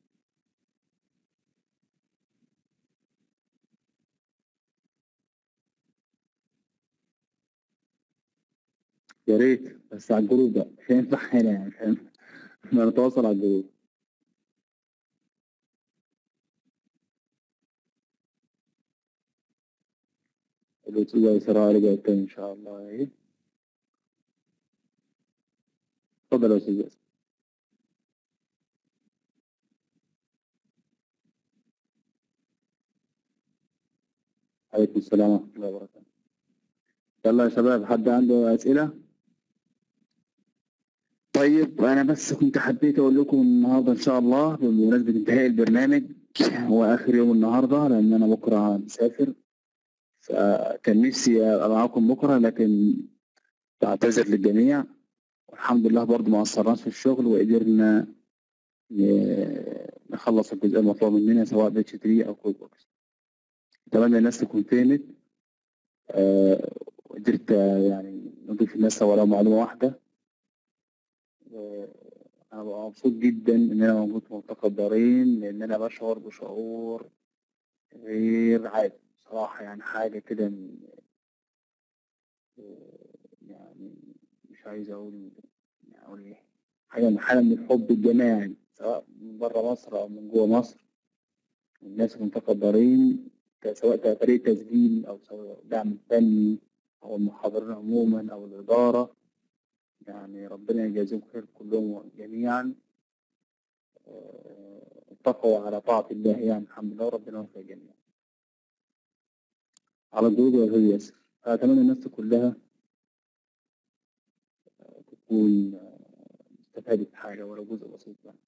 يا ريت بس على الجروب بقى مش هينفع هنا يعني مش هينفع احنا نتواصل على الجروب الأستاذة إسراء رجعت تاني إن شاء الله إيه اتفضل يا أستاذ باسم عليكم السلام ورحمة الله وبركاته يلا يا شباب حد عنده أسئلة؟ طيب أنا بس كنت حبيت أقول لكم النهاردة إن شاء الله بمناسبة انتهاء البرنامج هو آخر يوم النهاردة لأن أنا بكرة مسافر فكان نفسي أبقى معاكم بكرة لكن بعتذر للجميع والحمد لله برضو ما قصرناش في الشغل وقدرنا ن- نخلص الجزء المطلوب مننا سواء باتش 3 أو كود بوكس أتمنى الناس تكون فهمت آه، وقدرت آه، يعني نضيف الناس ولو معلومة واحدة آه، أنا ببقى مبسوط جدا إن أنا موجود في ملتقى الدارين لأن أنا بشعر بشعور غير عادي بصراحة يعني حاجة كده من- آه، يعني مش عايز أقول يعني أقول إيه حاجة من حالة من الحب الجماعي سواء من بره مصر أو من جوه مصر الناس في منطقة الدارين ك- سواء كفريق تسجيل أو سواء دعم فني أو المحاضرين عموما أو الإدارة يعني ربنا يجازيهم خير كلهم جميعا آه، اتقوا على طاعة الله يعني الحمد لله ربنا يوفق الجميع على الجروب يا أستاذ ياسر أتمنى الناس كلها آه، تكون آه، استفادت حاجة ولو جزء بسيط يعني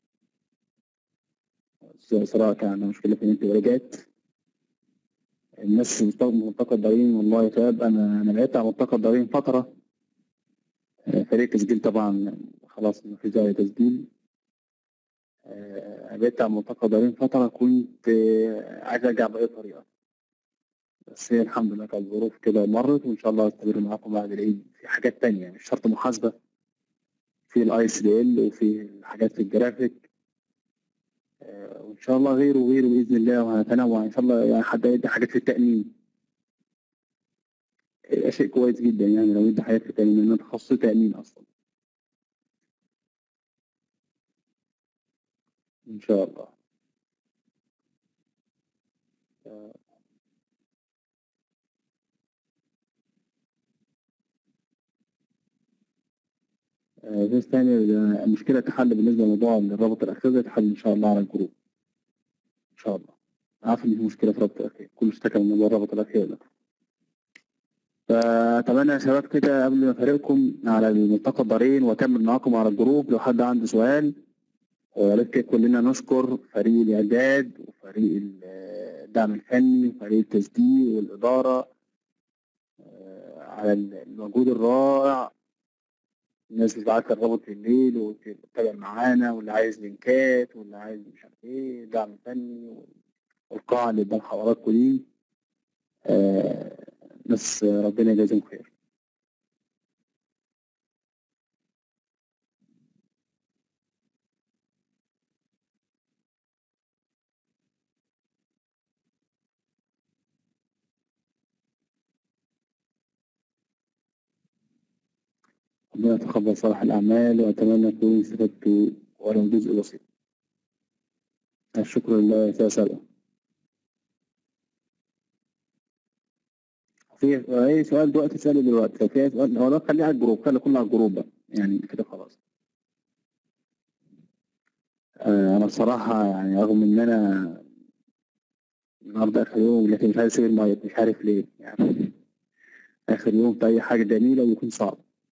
أستاذ إسراء كان عندها مشكلة في النت ورجعت الناس اللي بتاخد منطقة الدارين والله يا شباب أنا أنا بعدت عن منطقة الدارين فترة آه، فريق تسجيل طبعا خلاص ما في زاوية تسجيل آه، بعدت عن منطقة الدارين فترة كنت آه، عايز أرجع بأي طريقة بس هي الحمد لله كانت ظروف كده مرت وإن شاء الله أستمر معاكم بعد العيد في حاجات تانية مش شرط محاسبة في الاي سي دي ال وفي الحاجات في الجرافيك آه، وان شاء الله غيره وغيره باذن الله وهنتنوع ان شاء الله يعني حد يدي حاجات في التامين آه، شيء كويس جدا يعني لو يدي حاجات في التامين لان أنا تخصصي تامين اصلا ان شاء الله آه، آه، بس تاني ده المشكلة تحل بالنسبة لموضوع الرابط الأخير ده تحل إن شاء الله على الجروب شاء الله عارف ان في مشكله في ربط الاخير كله اشتكى من موضوع الربط الاخير ده فاتمنى يا شباب كده قبل ما افارقكم على الملتقى الدارين واكمل معاكم على الجروب لو حد عنده سؤال ويا ريت كده كلنا نشكر فريق الاعداد وفريق الدعم الفني وفريق التسجيل والاداره آه، على المجهود الرائع الناس اللي بعت الرابط بالليل وتتابع معانا واللي عايز لينكات واللي عايز مش عارف ايه دعم فني والقاعة اللي قدام حضراتكم دي آه بس ربنا يجازيهم خير ربنا يتقبل صالح الأعمال وأتمنى تكونوا استفدتوا ولو جزء بسيط الشكر لله يا سلام في اي سؤال دلوقتي اساله دلوقتي لو في سؤال هو ده خليه على الجروب خلي كله على الجروب بقى يعني كده خلاص آه انا بصراحة يعني رغم ان انا النهارده اخر يوم لكن مش عايز اسيب المايك مش عارف ليه يعني اخر يوم في اي حاجة جميلة ويكون صعب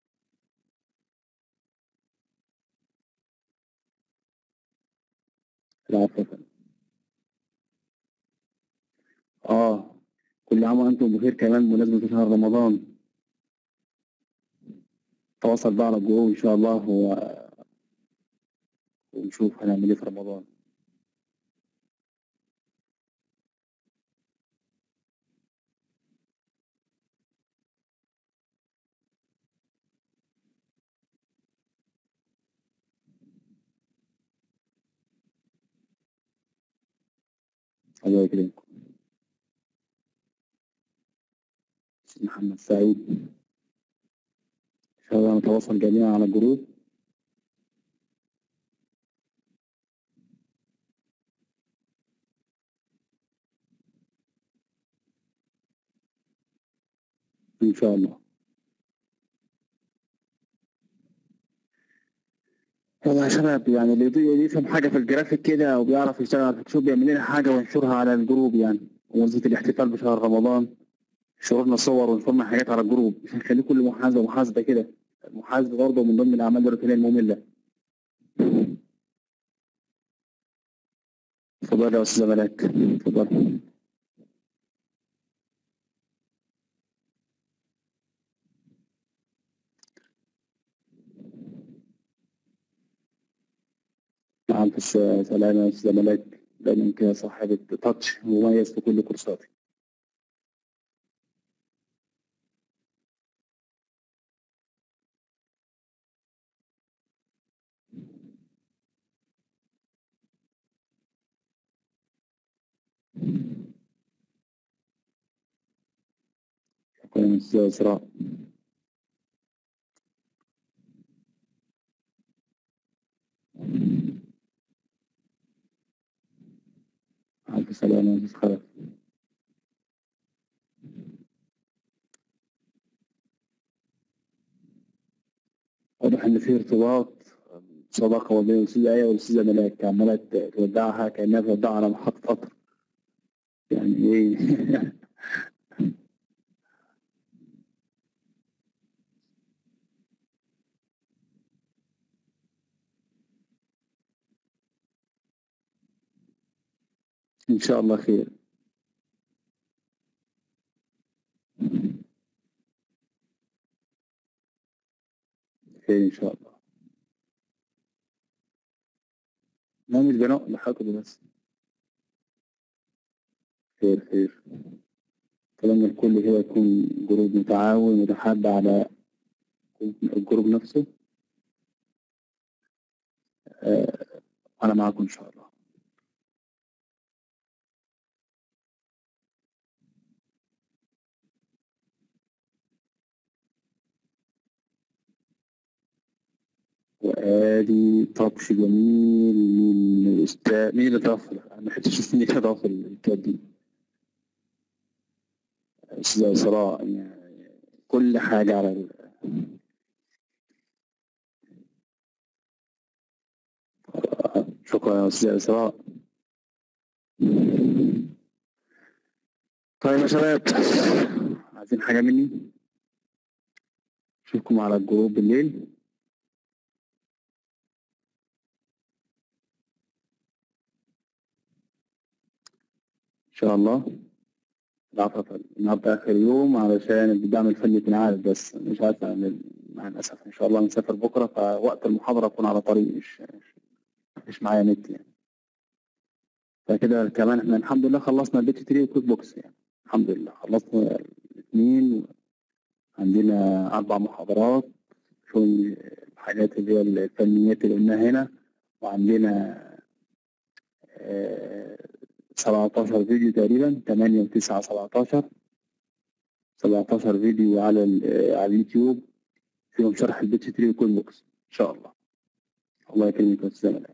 العفو اه كل عام وانتم بخير كمان بمناسبة شهر رمضان تواصل بقى على الجروب ان شاء الله و... ونشوف هنعمل ايه في رمضان الله يكرمكم محمد سعيد إن شاء الله نتواصل جميعا على الجروب إن شاء الله والله يا شباب يعني اللي يفهم حاجة في الجرافيك كده أو بيعرف يشتغل على الفوتوشوب يعمل لنا حاجة وينشرها على الجروب يعني ومناسبة الاحتفال بشهر رمضان شرورنا صور ونشرنا حاجات على الجروب مش هنخليه كل محاسبة محاسبة كده المحاسبة برضه من ضمن الأعمال الروتينية المملة اتفضل يا أستاذ ملاك اتفضل نعم بس سلام يا أستاذ ملاك دايما كده صاحبة تاتش مميز في كل كورساتي شكرا يا أستاذ إسراء ألف سلامة يا أستاذ خلف واضح إن في ارتباط صداقة ما بين الأستاذة آية والأستاذة ملاك عمالة تودعها كأنها تودعها على محطة قطر يعني إيه إن شاء الله خير خير إن شاء الله لا مش بناء لحقده بس خير خير طالما الكل كده يكون جروب متعاون متحاب على الجروب نفسه آه أنا معاكم إن شاء الله وآدي طبش جميل من الأستاذ مين اللي ضاف أنا ما حدش مين اللي ضاف الكاد دي أستاذ إسراء يعني كل حاجة على ال... شكرا يا أستاذ إسراء طيب يا شباب عايزين حاجة مني اشوفكم على الجروب بالليل ان شاء الله العفو النهارده اخر يوم علشان الدعم الفني تنعاد بس مش عارف أعمل مع الاسف ان شاء الله نسافر بكره فوقت المحاضره اكون على طريق مش مش- مش معايا نت يعني فكده كمان احنا الحمد لله خلصنا البيت تري وكويك بوكس يعني الحمد لله خلصنا الاثنين عندنا اربع محاضرات شو الحاجات اللي هي الفنيات اللي قلناها هنا وعندنا آه، 17 فيديو تقريبا 8 و9 17 17 فيديو على ال- آه، على اليوتيوب فيهم شرح البيت تري وكويك بوكس ان شاء الله الله يكرمك يا استاذ ملاك.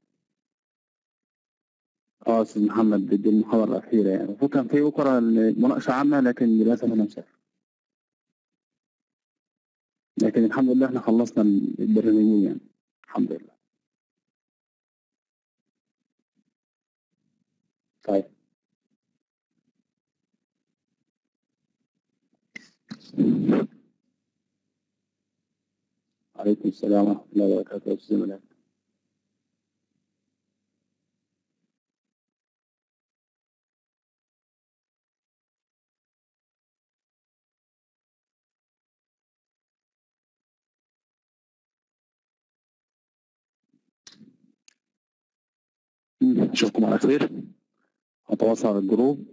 اه استاذ محمد دي المحاضرة الأخيرة يعني المفروض كان في بكرة مناقشة عامة لكن للأسف أنا مسافر لكن الحمد لله احنا خلصنا البرنامجين يعني الحمد لله طيب عليكم السلام ورحمة الله وبركاته يا أستاذ ملاك. أشوفكم على خير هتواصل على الجروب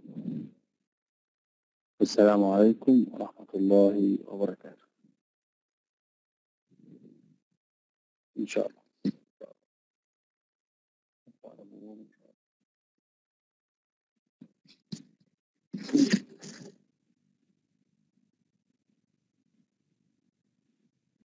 والسلام عليكم ورحمة الله وبركاته إن شاء الله